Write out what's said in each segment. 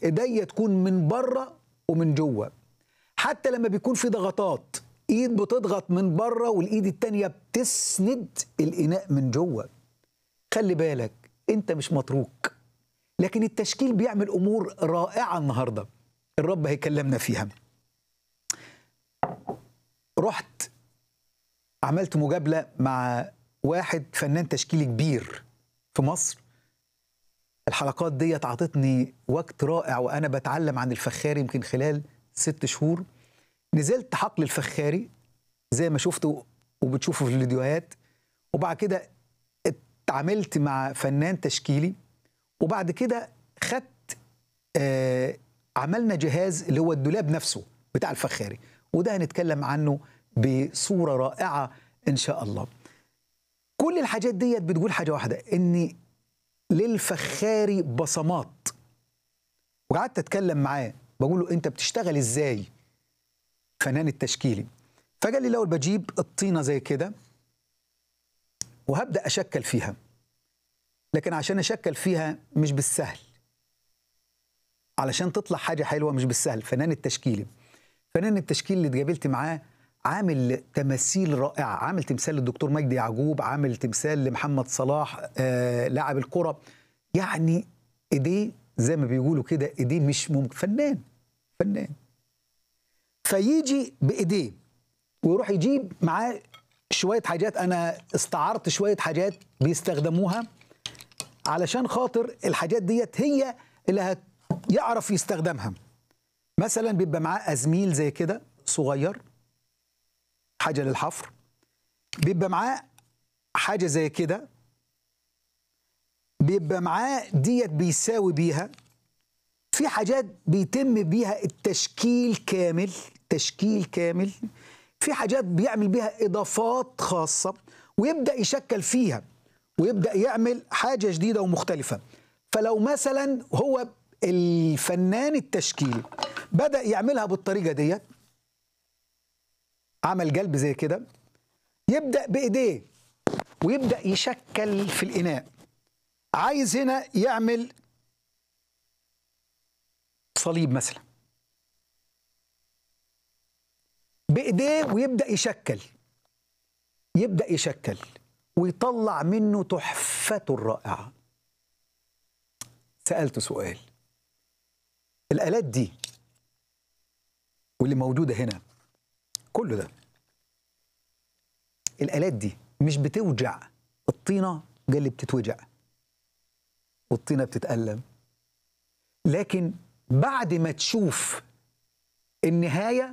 ايديا تكون من بره ومن جوه حتى لما بيكون في ضغطات ايد بتضغط من بره والايد التانية بتسند الاناء من جوه خلي بالك انت مش متروك لكن التشكيل بيعمل امور رائعه النهارده الرب هيكلمنا فيها رحت عملت مجابله مع واحد فنان تشكيلي كبير في مصر الحلقات ديت عطتني وقت رائع وانا بتعلم عن الفخاري يمكن خلال ست شهور نزلت حقل الفخاري زي ما شفتوا وبتشوفوا في الفيديوهات وبعد كده اتعاملت مع فنان تشكيلي وبعد كده خدت آه عملنا جهاز اللي هو الدولاب نفسه بتاع الفخاري وده هنتكلم عنه بصوره رائعه ان شاء الله كل الحاجات ديت بتقول حاجه واحده ان للفخاري بصمات وقعدت اتكلم معاه بقول له انت بتشتغل ازاي فنان التشكيلي فقال لي الاول بجيب الطينه زي كده وهبدا اشكل فيها لكن عشان اشكل فيها مش بالسهل علشان تطلع حاجه حلوه مش بالسهل فنان التشكيلي فنان التشكيل اللي اتقابلت معاه عامل تماثيل رائعه عامل تمثال للدكتور مجدي يعقوب عامل تمثال لمحمد صلاح آه لاعب الكره يعني ايديه زي ما بيقولوا كده ايديه مش ممكن فنان فنان فيجي بايديه ويروح يجيب معاه شويه حاجات انا استعرت شويه حاجات بيستخدموها علشان خاطر الحاجات ديت هي اللي يعرف يستخدمها مثلا بيبقى معاه ازميل زي كده صغير حاجه للحفر بيبقى معاه حاجه زي كده بيبقى معاه ديت بيساوي بيها في حاجات بيتم بيها التشكيل كامل تشكيل كامل في حاجات بيعمل بيها اضافات خاصه ويبدا يشكل فيها ويبدا يعمل حاجه جديده ومختلفه فلو مثلا هو الفنان التشكيلي بدا يعملها بالطريقه ديت عمل قلب زي كده يبدا بايديه ويبدا يشكل في الاناء عايز هنا يعمل صليب مثلا بايديه ويبدا يشكل يبدا يشكل ويطلع منه تحفته الرائعه سالته سؤال الالات دي واللي موجوده هنا كله ده الالات دي مش بتوجع الطينه قال لي بتتوجع والطينه بتتالم لكن بعد ما تشوف النهايه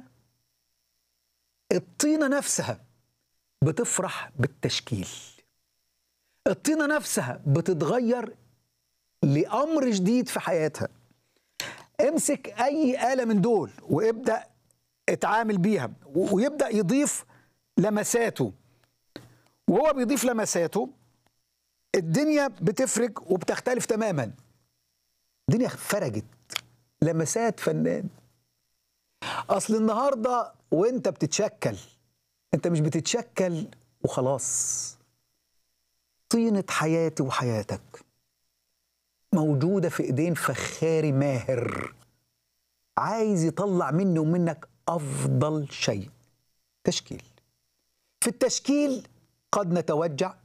الطينه نفسها بتفرح بالتشكيل الطينه نفسها بتتغير لامر جديد في حياتها امسك اي اله من دول وابدا اتعامل بيها ويبدا يضيف لمساته وهو بيضيف لمساته الدنيا بتفرق وبتختلف تماما الدنيا فرجت لمسات فنان اصل النهارده وانت بتتشكل انت مش بتتشكل وخلاص طينه حياتي وحياتك موجوده في ايدين فخاري ماهر عايز يطلع مني ومنك افضل شيء تشكيل في التشكيل قد نتوجع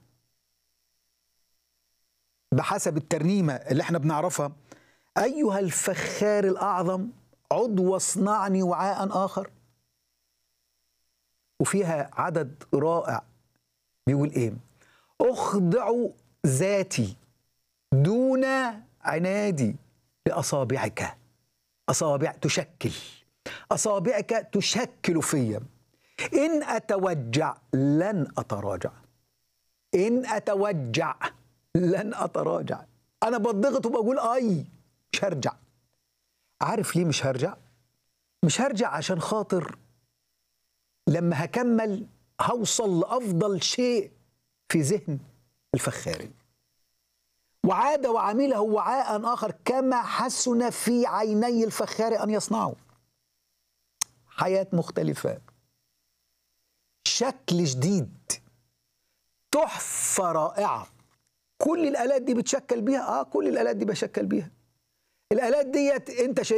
بحسب الترنيمه اللي احنا بنعرفها ايها الفخار الاعظم عد واصنعني وعاء اخر وفيها عدد رائع بيقول ايه اخضع ذاتي دون عنادي لاصابعك اصابع تشكل اصابعك تشكل فيا ان اتوجع لن اتراجع ان اتوجع لن اتراجع انا بضغط وبقول اي مش هرجع عارف ليه مش هرجع مش هرجع عشان خاطر لما هكمل هوصل لافضل شيء في ذهن الفخاري وعاد وعمله وعاء اخر كما حسن في عيني الفخار ان يصنعه حياه مختلفه شكل جديد تحفه رائعه كل الالات دي بتشكل بيها اه كل الالات دي بشكل بيها الالات ديت انت